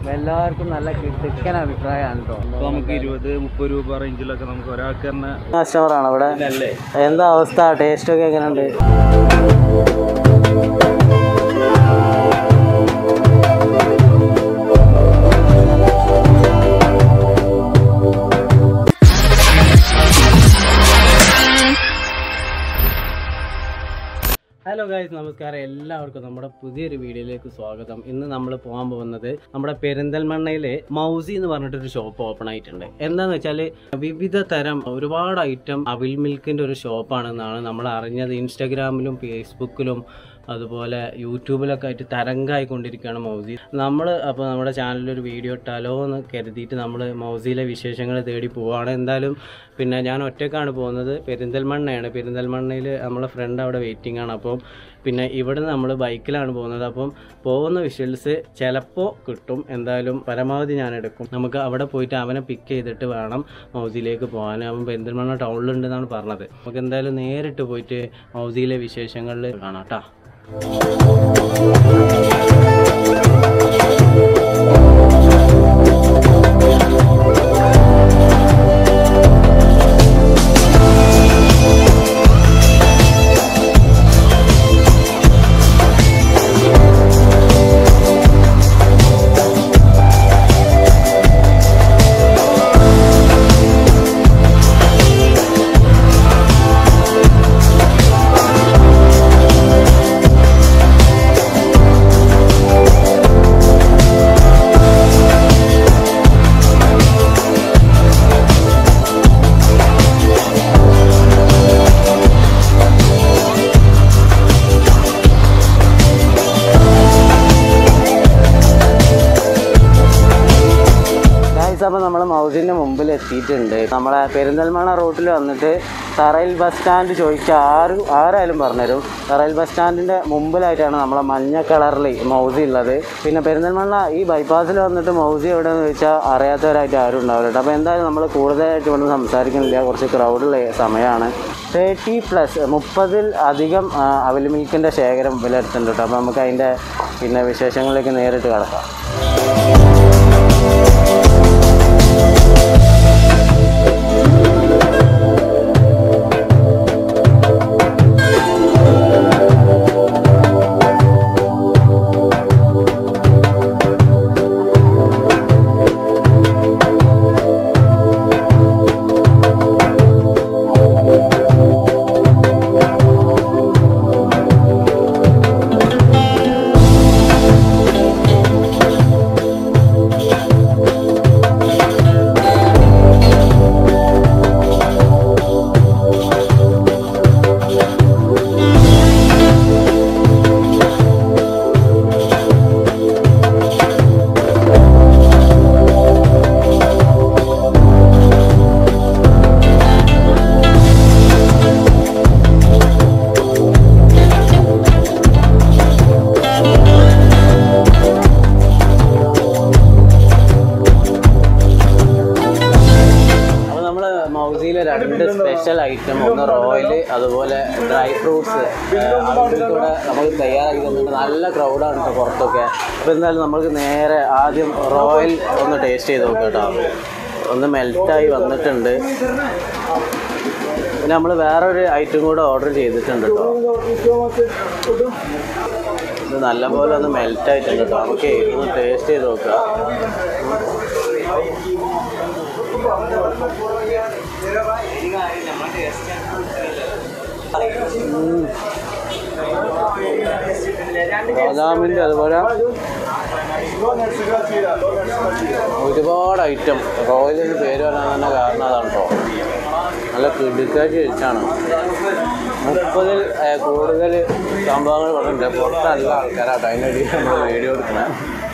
എല്ലാവർക്കും നല്ല കിടുക്കൻ അഭിപ്രായമാണ് കേട്ടോ ഇപ്പൊ നമുക്ക് ഇരുപത് മുപ്പത് രൂപ റേഞ്ചിലൊക്കെ നമുക്ക് ഒരാൾക്ക് തന്നെ കസ്റ്റമറാണ് ഇവിടെ അല്ലേ എന്താ അവസ്ഥ ടേസ്റ്റ് ഒക്കെ എങ്ങനെയുണ്ട് ഹലോ ഗായ്സ് നമസ്കാരം എല്ലാവർക്കും നമ്മുടെ പുതിയൊരു വീഡിയോയിലേക്ക് സ്വാഗതം ഇന്ന് നമ്മൾ പോകാൻ പോകുന്നത് നമ്മുടെ പെരിന്തൽമണ്ണയിൽ മൗസി എന്ന് പറഞ്ഞിട്ടൊരു ഷോപ്പ് ഓപ്പൺ ആയിട്ടുണ്ട് എന്താന്ന് വെച്ചാൽ വിവിധ തരം ഒരുപാട് ഐറ്റം അവിൽ മിൽക്കിൻ്റെ ഒരു ഷോപ്പാണെന്നാണ് നമ്മൾ അറിഞ്ഞത് ഇൻസ്റ്റഗ്രാമിലും ഫേസ്ബുക്കിലും അതുപോലെ യൂട്യൂബിലൊക്കെ ആയിട്ട് തരംഗമായിക്കൊണ്ടിരിക്കുകയാണ് മൗസി നമ്മൾ അപ്പോൾ നമ്മുടെ ചാനലിൽ ഒരു വീഡിയോ ഇട്ടാലോ എന്ന് കരുതിയിട്ട് നമ്മൾ മൗസിയിലെ വിശേഷങ്ങൾ തേടി പോവുകയാണ് എന്തായാലും പിന്നെ ഞാൻ ഒറ്റക്കാണ് പോകുന്നത് പെരിന്തൽമണ്ണയാണ് പെരിന്തൽമണ്ണയിൽ നമ്മളെ ഫ്രണ്ട് അവിടെ വെയിറ്റിംഗ് ആണ് അപ്പം പിന്നെ ഇവിടുന്ന് നമ്മൾ ബൈക്കിലാണ് പോകുന്നത് അപ്പം പോകുന്ന വിഷ്വൽസ് ചിലപ്പോൾ കിട്ടും എന്തായാലും പരമാവധി ഞാൻ എടുക്കും നമുക്ക് അവിടെ പോയിട്ട് അവനെ പിക്ക് ചെയ്തിട്ട് വേണം മൗസിയിലേക്ക് പോകാൻ അവൻ പെരിന്തൽമണ്ണ ടൗണിലുണ്ടെന്നാണ് പറഞ്ഞത് നമുക്ക് എന്തായാലും നേരിട്ട് പോയിട്ട് മൗസിയിലെ വിശേഷങ്ങളിൽ കാണാം കേട്ടോ ഗായ്സ് അപ്പോൾ നമ്മൾ മൗസിൻ്റെ മുമ്പിൽ എത്തിയിട്ടുണ്ട് നമ്മളെ പെരിന്തൽമണ്ണ റൂട്ടിൽ വന്നിട്ട് തറയിൽ ബസ് സ്റ്റാൻഡ് ചോദിച്ചാൽ ആരും ആരായാലും പറഞ്ഞുതരും തറയിൽ ബസ് സ്റ്റാൻഡിൻ്റെ മുമ്പിലായിട്ടാണ് നമ്മളെ മഞ്ഞ കളറിൽ മൗസി ഉള്ളത് പിന്നെ പെരിന്തൽമണ്ണ ഈ ബൈപ്പാസിൽ വന്നിട്ട് മൗസി എവിടെയെന്ന് ചോദിച്ചാൽ അറിയാത്തവരായിട്ട് ആരും ഉണ്ടാവില്ല കേട്ടോ അപ്പോൾ എന്തായാലും നമ്മൾ കൂടുതലായിട്ട് ഇവിടെ സംസാരിക്കുന്നില്ല കുറച്ച് ക്രൗഡുള്ള സമയമാണ് തേർട്ടി പ്ലസ് മുപ്പതിൽ അധികം ആ, അവിൽ മിൽക്കിൻ്റെ ശേഖരം വിലയിരുത്തുന്നുണ്ട് കേട്ടോ അപ്പോൾ നമുക്ക് അതിൻ്റെ പിന്നെ വിശേഷങ്ങളിലേക്ക് നേരിട്ട് കിടക്കാം അപ്പോൾ നമ്മൾ മൗസിയിലെ രണ്ട് സ്പെഷ്യൽ ഐറ്റം ഒന്ന് റോയൽ അതുപോലെ ഡ്രൈ ഫ്രൂട്ട്സ് കൂടെ നമുക്ക് തയ്യാറാക്കി തന്നിട്ട് നല്ല ക്രൗഡാണ് കേട്ടോ പുറത്തൊക്കെ അപ്പോൾ എന്തായാലും നമുക്ക് നേരെ ആദ്യം റോയൽ ഒന്ന് ടേസ്റ്റ് ചെയ്ത് നോക്കാം കേട്ടോ ഒന്ന് മെൽറ്റായി വന്നിട്ടുണ്ട് പിന്നെ നമ്മൾ വേറൊരു ഐറ്റം കൂടെ ഓർഡർ ചെയ്തിട്ടുണ്ട് കേട്ടോ ഇത് നല്ലപോലെ ഒന്ന് മെൽറ്റ് ആയിട്ടുണ്ട് കേട്ടോ നമുക്ക് ഒന്ന് ടേസ്റ്റ് ചെയ്ത് നോക്കാം ഉം. ബദാമിൻ്റെ അതുപോലെ ഒരുപാട് ഐറ്റം റോയലിന് പേര് വരാൻ തന്നെ കാരണം അതാണ് കേട്ടോ നല്ല കിടുക്കാറ്റ് കഴിച്ചാണ് മുപ്പതിൽ ഏഹ്, കൂടുതൽ സംഭവങ്ങൾ പറഞ്ഞിട്ടുണ്ട് പുറത്ത് നല്ല ആൾക്കാരാട്ടോ അതിനിടയിൽ നമ്മൾ വീഡിയോ എടുക്കണേ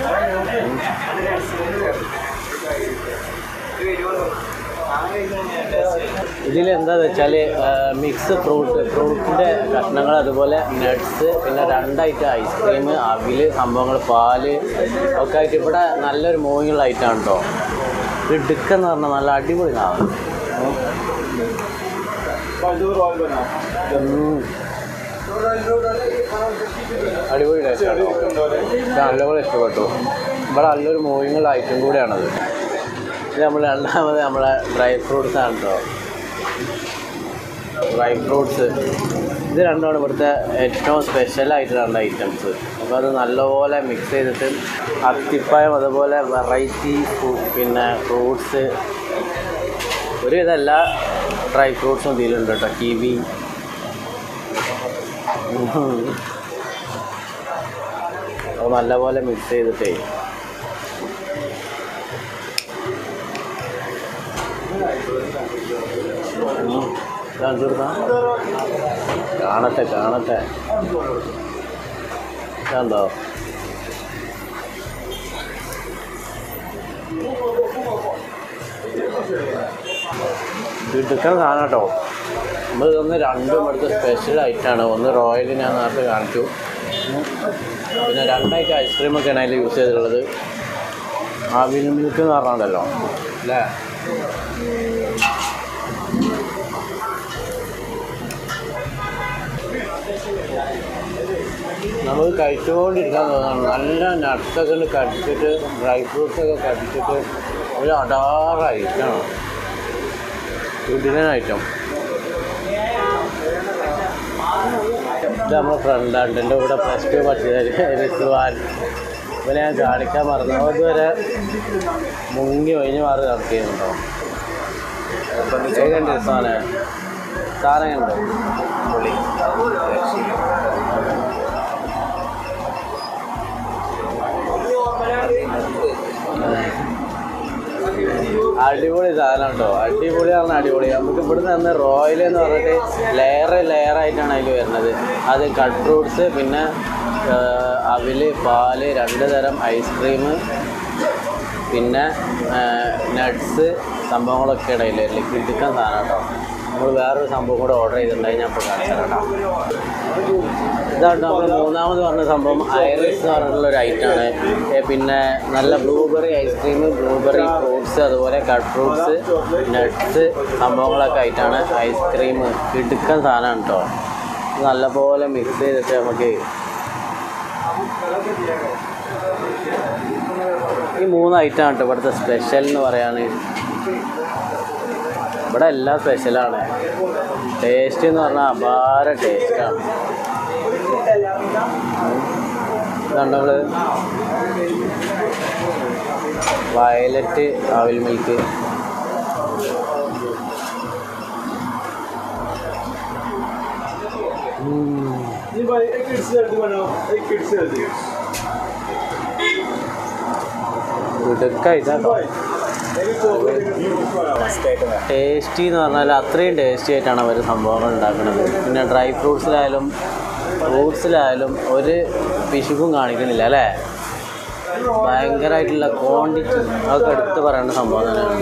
ഇതിൽ എന്താന്ന് വെച്ചാൽ മിക്സ് ഫ്രൂട്ട് ഫ്രൂട്ടിൻ്റെ കഷ്ണങ്ങൾ അതുപോലെ നട്ട്സ് പിന്നെ രണ്ടായിട്ട് ഐസ്ക്രീം അവിൽ സംഭവങ്ങൾ പാല് ഒക്കെ ആയിട്ട് ഇവിടെ നല്ലൊരു മൂവിങ്ങുള്ള ഐറ്റമാണ് കേട്ടോ ഇടുക്കെന്ന് പറഞ്ഞാൽ നല്ല അടിപൊളി സാധനം ഉം. അടിപൊളി ടേസ്റ്റ് നല്ലപോലെ ഇഷ്ടപ്പെട്ടു ഇവിടെ നല്ലൊരു മൂവിങ്ങുള്ള ഐറ്റം കൂടിയാണത് ഇത് നമ്മൾ രണ്ടാമത് നമ്മളെ ഡ്രൈ ഫ്രൂട്ട്സ് ആണ് കേട്ടോ ഡ്രൈ ഫ്രൂട്ട്സ് ഇത് രണ്ടുമാണ് ഇവിടുത്തെ ഏറ്റവും സ്പെഷ്യലായിട്ട് രണ്ട് ഐറ്റംസ് അപ്പോൾ അത് നല്ലപോലെ മിക്സ് ചെയ്തിട്ട് അത്തിപ്പായം അതുപോലെ വെറൈറ്റി പിന്നെ ഫ്രൂട്ട്സ് ഒരുവിധം എല്ലാ ഡ്രൈ ഫ്രൂട്ട്സും ഇതിലുണ്ട് കേട്ടോ കിവി അത് നല്ലപോലെ മിക്സ് ചെയ്തിട്ടേ ഉം. കാണിച്ചു കൊടുക്കാം കാണട്ടെ കാണട്ടെ കണ്ടോ ഇടുക്കാൻ സാധനം കേട്ടോ നമ്മൾ ഇതൊന്ന് രണ്ടും ഇവിടുത്തെ സ്പെഷ്യൽ ആയിട്ടാണ് ഒന്ന് റോയൽ ഞാൻ നേരത്തെ കാണിച്ചു പിന്നെ രണ്ടായിട്ട് ഐസ്ക്രീമൊക്കെയാണ് അതിൽ യൂസ് ചെയ്തിട്ടുള്ളത് ആവിൽ മിൽക്ക് എന്ന് പറഞ്ഞാണ്ടല്ലോ അല്ലേ നമുക്ക് കഴിച്ചുകൊണ്ടിരിക്കാൻ തോന്നുന്നു നല്ല നട്ട്സൊക്കെ ഒന്ന് കടിച്ചിട്ട് ഡ്രൈ ഫ്രൂട്ട്സ് ഒക്കെ കടിച്ചിട്ട് ഒരു അടാറായിട്ടാണ് ഇതിന് ഐറ്റം ഇത് നമ്മുടെ ഫ്രണ്ടാണ് എൻ്റെ കൂടെ പ്ലസ് ടു പഠിച്ചത് റിസ്വാൻ ഇവനെ ഞാൻ കാണിക്കാൻ മറന്നു അവൻ ഇതുവരെ മുങ്ങി ഒഴിഞ്ഞ് മാറി നടത്തിയിട്ടുണ്ടോ ഏതുണ്ട് റിസ്വാനെ സാധനം കണ്ടോ പുള്ളി അടിപൊളി സാധനം കേട്ടോ അടിപൊളിയാണ് അടിപൊളി നമുക്ക് ഇവിടുന്ന് തന്നെ റോയൽ എന്ന് പറഞ്ഞിട്ട് ലെയർ ലെയർ ആയിട്ടാണ് അതിൽ വരുന്നത് അത് കട്ട് ഫ്രൂട്ട്സ് പിന്നെ അവില് പാല് രണ്ട് തരം ഐസ്ക്രീം പിന്നെ നട്ട്സ് സംഭവങ്ങളൊക്കെ ഇടയിൽ കിടുക്കാൻ സാധനം കേട്ടോ നമ്മൾ വേറൊരു സംഭവം കൂടെ ഓർഡർ ചെയ്തിട്ടുണ്ടായി ഞാൻ ഇപ്പോൾ കാണിച്ചു തരാം കേട്ടോ ഇതാണ് നമ്മൾ മൂന്നാമത് പറഞ്ഞ സംഭവം ഐറിസ് എന്ന് പറഞ്ഞിട്ടുള്ള ഒരു ഐറ്റാണ് പിന്നെ നല്ല ബ്ലൂബെറി ഐസ്ക്രീം ബ്ലൂബെറി ഫ്രൂട്ട്സ് അതുപോലെ കട്ട് ഫ്രൂട്ട്സ് നട്ട്സ് സംഭവങ്ങളൊക്കെ ആയിട്ടാണ് ഐസ്ക്രീം കിടുക്കൻ സാധനമാണ് കേട്ടോ ഇത് നല്ലപോലെ മിക്സ് ചെയ്തിട്ട് നമുക്ക് ഈ മൂന്ന് ഐറ്റമാണ് കേട്ടോ ഇവിടുത്തെ സ്പെഷ്യൽ എന്ന് പറയാണ് ഇവിടെ എല്ലാം സ്പെഷ്യലാണ് ടേസ്റ്റ് എന്ന് പറഞ്ഞാൽ അപാര ടേസ്റ്റാണ് നമ്മള് വയലറ്റ് ആവിൽ മിൽക്ക് ഇടുക്കായിട്ടോ ടേസ്റ്റി എന്ന് പറഞ്ഞാൽ അത്രയും ടേസ്റ്റി ആയിട്ടാണ് അവർ സംഭവങ്ങൾ ഉണ്ടാക്കുന്നത് പിന്നെ ഡ്രൈ ഫ്രൂട്ട്സിലായാലും ഫ്രൂട്ട്സിലായാലും ഒരു പിശുക്കും കാണിക്കുന്നില്ല അല്ലേ ഭയങ്കരമായിട്ടുള്ള ക്വാണ്ടിറ്റി അതൊക്കെ എടുത്ത് പറയേണ്ട സംഭവം തന്നെയാണ്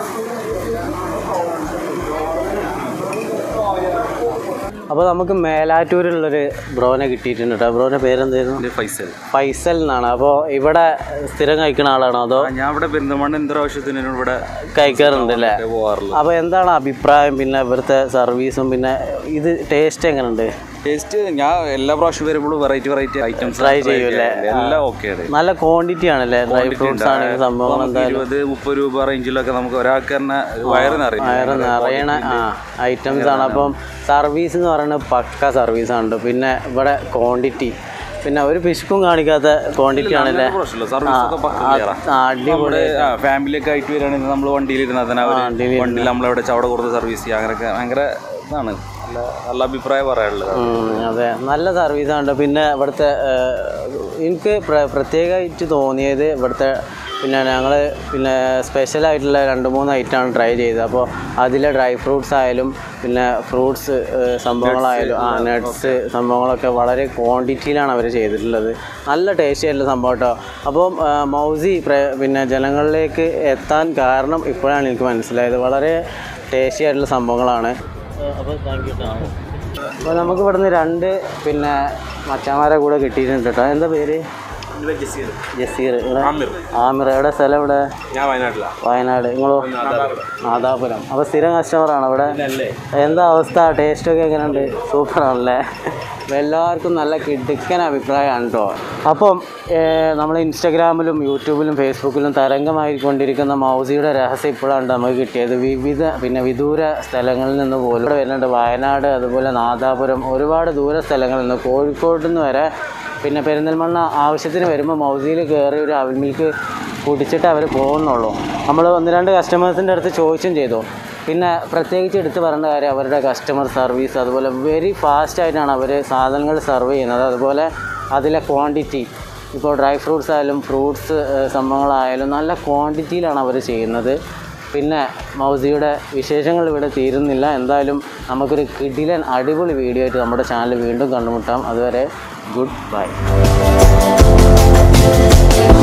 അപ്പോൾ നമുക്ക് മേലാറ്റൂരിലുള്ളൊരു ബ്രോനെ കിട്ടിയിട്ടുണ്ട് കേട്ടോ ബ്രോൻ്റെ പേരെന്തായിരുന്നു ഫൈസൽ ഫൈസൽ എന്നാണ് അപ്പോൾ ഇവിടെ സ്ഥിരം കഴിക്കുന്ന ആളാണോ അതോ ഞാൻ ഇവിടെ പെരിന്തൽമണ്ണ എന്തൊരാവശ്യത്തിന് ഇവിടെ കഴിക്കാറുണ്ട് അല്ലേ പോകാറുള്ളത് അപ്പോൾ എന്താണ് അഭിപ്രായം പിന്നെ ഇവിടുത്തെ സർവീസും പിന്നെ ഇത് ടേസ്റ്റ് എങ്ങനെയുണ്ട് ടേസ്റ്റ് ഞാൻ എല്ലാ പ്രാവശ്യം വരുമ്പോഴും വെറൈറ്റി വെറൈറ്റി ഐറ്റംസ് Try ചെയ്യൂല്ലേ? എല്ലാം ഓക്കെയാണ് നല്ല ക്വാണ്ടിറ്റി ആണല്ലേ ഡ്രൈ ഫ്രൂട്ട്സ് ആണെങ്കിൽ സംഭവങ്ങൾ എന്തായാലും ഇരുപത് മുപ്പത് രൂപ റേഞ്ചിലൊക്കെ നമുക്ക് ഒരാൾക്ക് തന്നെ വയറ് നിറയും വയറ് നിറയണ ആ ഐറ്റംസ് ആണ് അപ്പം സർവീസ് എന്ന് പറയുന്നത് പക്ക സർവീസ് ആണ് പിന്നെ ഇവിടെ ക്വാണ്ടിറ്റി പിന്നെ ഒരു പിശുക്കും കാണിക്കാത്ത ക്വാണ്ടിറ്റി ആണല്ലേ പ്രശ്നമില്ല സർവീസ് ഒക്കെ പക്ക clear ആ. ആ, അടിപൊളി നമ്മുടെ ഫാമിലി ഒക്കെ ആയിട്ട് വരികയാണെങ്കിൽ നമ്മൾ വണ്ടിയിൽ ഇരുന്നാൽ തന്നെ അവർ വണ്ടിയിൽ വണ്ടിയിൽ നമ്മളെവിടെ ചവട കൊടുത്ത് സർവീസ് ചെയ്യുക അങ്ങനെയൊക്കെ ഭയങ്കര ഇതാണ് നല്ല നല്ല അഭിപ്രായം പറയാനുള്ളത് ഉം, അതെ നല്ല സർവീസാണ് പിന്നെ ഇവിടുത്തെ ഏഹ്, എനിക്ക് പ്ര- പ്രത്യേകമായിട്ട് തോന്നിയത് ഇവിടുത്തെ പിന്നെ ഞങ്ങൾ പിന്നെ സ്പെഷ്യലായിട്ടുള്ള രണ്ട് മൂന്ന് ഐറ്റമാണ് ട്രൈ ചെയ്തത് അപ്പോൾ അതിലെ ഡ്രൈ ഫ്രൂട്ട്സ് ആയാലും പിന്നെ ഫ്രൂട്ട്സ് സംഭവങ്ങളായാലും ആ നട്ട്സ് സംഭവങ്ങളൊക്കെ വളരെ ക്വാണ്ടിറ്റിയിലാണ് അവർ ചെയ്തിട്ടുള്ളത് നല്ല ടേസ്റ്റി ആയിട്ടുള്ള സംഭവം കേട്ടോ അപ്പോൾ മൗസി പ്ര- പിന്നെ ജനങ്ങളിലേക്ക് എത്താൻ കാരണം ഇപ്പോഴാണ് എനിക്ക് മനസ്സിലായത് വളരെ ടേസ്റ്റി ആയിട്ടുള്ള സംഭവങ്ങളാണ് അപ്പോൾ താങ്ക് യു അപ്പോൾ നമുക്ക് ഇവിടുന്ന് രണ്ട് പിന്നെ മച്ചാമാരെ കൂടെ കിട്ടിയിട്ടുണ്ട് കേട്ടോ എന്താ പേര് ജസീർ ഇവിടെ ആമിർ എവിടെ സ്ഥലം ഇവിടെ ഞാൻ വയനാട്ടില വയനാട് നിങ്ങളോ നാദാപുരം അപ്പോൾ സ്ഥിരം കസ്റ്റമറാണ് ഇവിടെ എന്താ അവസ്ഥ ടേസ്റ്റൊക്കെ എങ്ങനെയുണ്ട് സൂപ്പറാണല്ലേ അപ്പോൾ എല്ലാവർക്കും നല്ല കിടുക്കൻ അഭിപ്രായമാണ് കേട്ടോ അപ്പം നമ്മൾ ഇൻസ്റ്റഗ്രാമിലും യൂട്യൂബിലും ഫേസ്ബുക്കിലും തരംഗമായിക്കൊണ്ടിരിക്കുന്ന മൗസിയുടെ രഹസ്യം ഇപ്പോഴാണ് നമുക്ക് കിട്ടിയത് വിവിധ പിന്നെ വിദൂര സ്ഥലങ്ങളിൽ നിന്ന് പോലും ഇവിടെ വരുന്നുണ്ട് വയനാട് അതുപോലെ നാദാപുരം ഒരുപാട് ദൂര സ്ഥലങ്ങളിൽ നിന്ന് കോഴിക്കോട് നിന്ന് വരെ പിന്നെ പെരിന്തൽമണ്ണ ആവശ്യത്തിന് വരുമ്പോൾ മൗസിയിൽ കയറി ഒരു അവിൽ മിൽക്ക് കുടിച്ചിട്ട് അവർ പോകുന്നുള്ളൂ നമ്മൾ ഒന്ന് രണ്ട് കസ്റ്റമേഴ്സിൻ്റെ അടുത്ത് ചോദിച്ചും ചെയ്തു പിന്നെ പ്രത്യേകിച്ച് എടുത്ത് പറയേണ്ട കാര്യം അവരുടെ കസ്റ്റമർ സർവീസ് അതുപോലെ വെരി ഫാസ്റ്റ് ആയിട്ടാണ് അവർ സാധനങ്ങൾ സെർവ് ചെയ്യുന്നത് അതുപോലെ അതിലെ ക്വാണ്ടിറ്റി ഇപ്പോൾ ഡ്രൈ ഫ്രൂട്ട്സ് ആയാലും ഫ്രൂട്ട്സ് സംഭവങ്ങളായാലും നല്ല ക്വാണ്ടിറ്റിയിലാണ് അവർ ചെയ്യുന്നത് പിന്നെ മൗസിയുടെ വിശേഷങ്ങൾ ഇവിടെ തീരുന്നില്ല എന്തായാലും നമുക്കൊരു കിടിലൻ അടിപൊളി വീഡിയോ ആയിട്ട് നമ്മുടെ ചാനൽ വീണ്ടും കണ്ടുമുട്ടാം അതുവരെ ഗുഡ് ബൈ